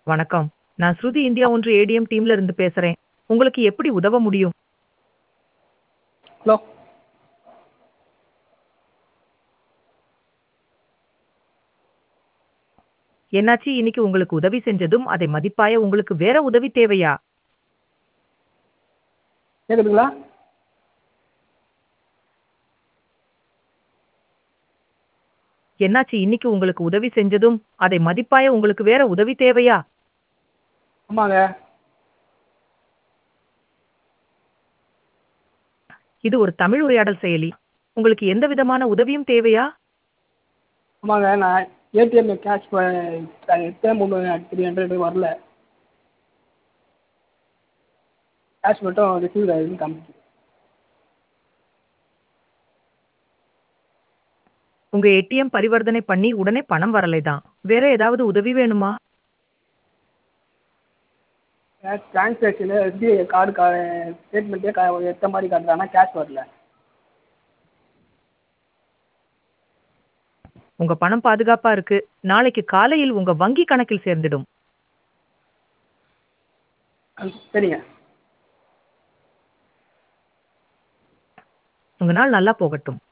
வணக்கம் நான் ஸ்ருதி இந்தியா ஒன்று ஏடிஎம் டீம்ல இருந்து பேசுறேன் உங்களுக்கு எப்படி உதவ முடியும் ஹலோ என்னாச்சு இன்னைக்கு உங்களுக்கு உதவி செஞ்சதும் அதை மதிப்பாய உங்களுக்கு வேற உதவி தேவையா கேட்குதுங்களா என்னாச்சு இன்னைக்கு உங்களுக்கு உதவி செஞ்சதும் அதை மதிப்பாய உங்களுக்கு வேற உதவி தேவையா ஆமாங்க இது ஒரு தமிழ் உரையாடல் செயலி உங்களுக்கு எந்த விதமான உதவியும் தேவையா ஆமாங்க நான் ஏடிஎம் கேஷ் எடுத்தேன் மூணு த்ரீ ஹண்ட்ரட் வரல கேஷ் மட்டும் ரிசீவ் ஆகிருக்குன்னு காமிக்குது உங்க ஏடிஎம் பரிவர்த்தனை பண்ணி உடனே பணம் வரலைதான் வேற ஏதாவது உதவி வேணுமா கேஷ் ட்ரான்சாக்ஷனு எஸ்பிஐ கார்டு கா ஸ்டேட்மெண்ட்டே கா எடுத்த மாதிரி காட்டுது ஆனால் கேஷ் வரல உங்க பணம் பாதுகாப்பா இருக்கு நாளைக்கு காலையில் உங்க வங்கி கணக்கில் சேர்ந்திடும் ஆ, சரிங்க உங்க நாள் நல்லா போகட்டும்